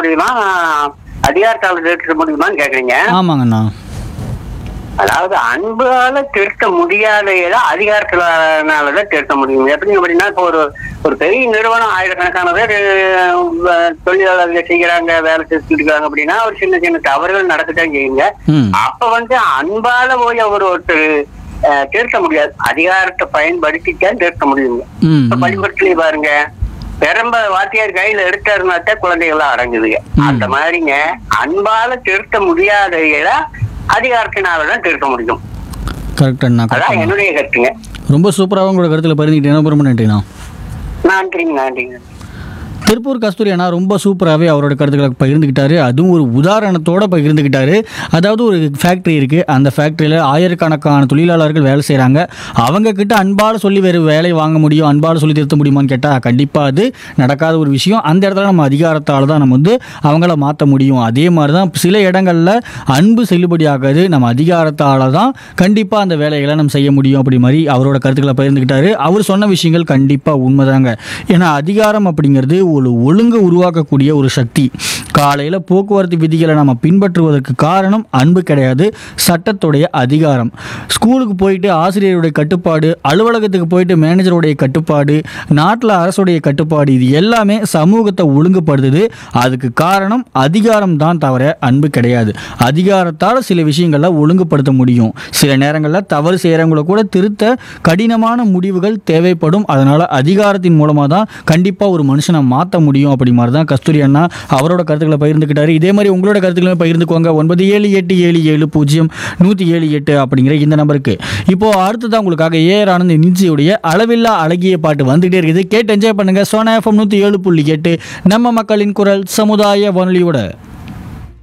முடியுமா அதிகாரத்தால திருத்த முடியுமான்னு கேக்குறீங்க ஆமாங்கண்ணா அதாவது அன்பால திருத்த முடியாத இடம் அதிகாரத்தினாலதான் திருத்த முடியும் எப்படிங்க அப்படின்னா இப்போ ஒரு ஒரு பெரிய நிறுவனம் ஆயிரக்கணக்கான பேர் அஹ், தொழிலாளர்கள் செய்யறாங்க வேலை செஞ்சுட்டு இருக்காங்க அப்படின்னா ஒரு சின்ன சின்ன தவறுகள் நடக்கத்தான் செய்யுங்க ம் அப்ப வந்து அன்பால போய் அவர் ஒருத்தர் அஹ், திருத்த முடியாது அதிகாரத்தை பயன்படுத்தித்தான் திருத்த முடியுங்க ம் இப்ப பள்ளிக்கூடத்துலயே பாருங்க பெரம்ப வாத்தியார் கையில எடுத்தாருனாத்தான் குழந்தைகள்லாம் அடங்குதுங்க அந்த மாதிரிங்க அன்பால திருத்த முடியாத இடம் அதிகாரத்தினாலதான் திருத்த முடியும் கரெக்ட் அண்ணா அதான் கரெக்ட் என்னுடைய கருத்துங்க ரொம்ப சூப்பராக உங்களோட கருத்தில் பகிர்ந்துக்கிட்டேன் ரொம்ப நன்றிண்ணா நன்றிங்க நன்றிங்க திருப்பூர் கஸ்தூரி அண்ணா ரொம்ப சூப்பராகவே அவரோட கருத்துக்களை பகிர்ந்துக்கிட்டாரு அதுவும் ஒரு உதாரணத்தோட பகிர்ந்துக்கிட்டாரு அதாவது ஒரு ஃபேக்ட்ரி இருக்குது அந்த ஃபேக்ட்ரியில் ஆயிரக்கணக்கான தொழிலாளர்கள் வேலை செய்கிறாங்க அவங்க கிட்ட அன்பால் சொல்லி வேறு வேலை வாங்க முடியும் அன்பால் சொல்லி திருத்த முடியுமான்னு கேட்டால் கண்டிப்பாக அது நடக்காத ஒரு விஷயம் அந்த இடத்துல நம்ம அதிகாரத்தால் தான் நம்ம வந்து அவங்கள மாற்ற முடியும் அதே மாதிரி தான் சில இடங்களில் அன்பு செல்லுபடியாகாது நம்ம அதிகாரத்தால் தான் கண்டிப்பாக அந்த வேலைகளை நம்ம செய்ய முடியும் அப்படி மாதிரி அவரோட கருத்துக்களை பகிர்ந்துக்கிட்டாரு அவர் சொன்ன விஷயங்கள் கண்டிப்பாக உண்மைதாங்க ஏன்னா அதிகாரம் அப்படிங்கிறது ஒரு ஒழுங்கு உருவாக்கக்கூடிய ஒரு சக்தி காலையில் போக்குவரத்து விதிகளை நம்ம பின்பற்றுவதற்கு காரணம் அன்பு கிடையாது சட்டத்துடைய அதிகாரம் ஸ்கூலுக்கு போயிட்டு ஆசிரியருடைய கட்டுப்பாடு அலுவலகத்துக்கு போயிட்டு மேனேஜருடைய கட்டுப்பாடு நாட்டில் அரசுடைய கட்டுப்பாடு இது எல்லாமே சமூகத்தை ஒழுங்குபடுத்துது அதுக்கு காரணம் அதிகாரம் தான் தவிர அன்பு கிடையாது அதிகாரத்தால் சில விஷயங்களை ஒழுங்குபடுத்த முடியும் சில நேரங்களில் தவறு செய்கிறவங்கள கூட திருத்த கடினமான முடிவுகள் தேவைப்படும் அதனால் அதிகாரத்தின் மூலமாக தான் கண்டிப்பாக ஒரு மனுஷனை மாற்ற முடியும் அப்படி மாதிரி தான் கஸ்தூரி அண்ணா அவரோட கருத்துக்களை பகிர்ந்துக்கிட்டாரு இதே மாதிரி உங்களோட கருத்துக்களுமே பகிர்ந்துக்கோங்க ஒன்பது ஏழு எட்டு ஏழு ஏழு பூஜ்ஜியம் நூற்றி ஏழு எட்டு அப்படிங்கிற இந்த நம்பருக்கு இப்போ அடுத்ததான் உங்களுக்காக ஏஆர் ஆனந்த் நிஞ்சியுடைய அளவில்லா அழகிய பாட்டு வந்துகிட்டே இருக்குது கேட்டு என்ஜாய் பண்ணுங்க சோனா எஃப்எம் நூற்றி ஏழு புள்ளி எட்டு நம்ம மக்களின் குரல் சமுதாய வானொலியோட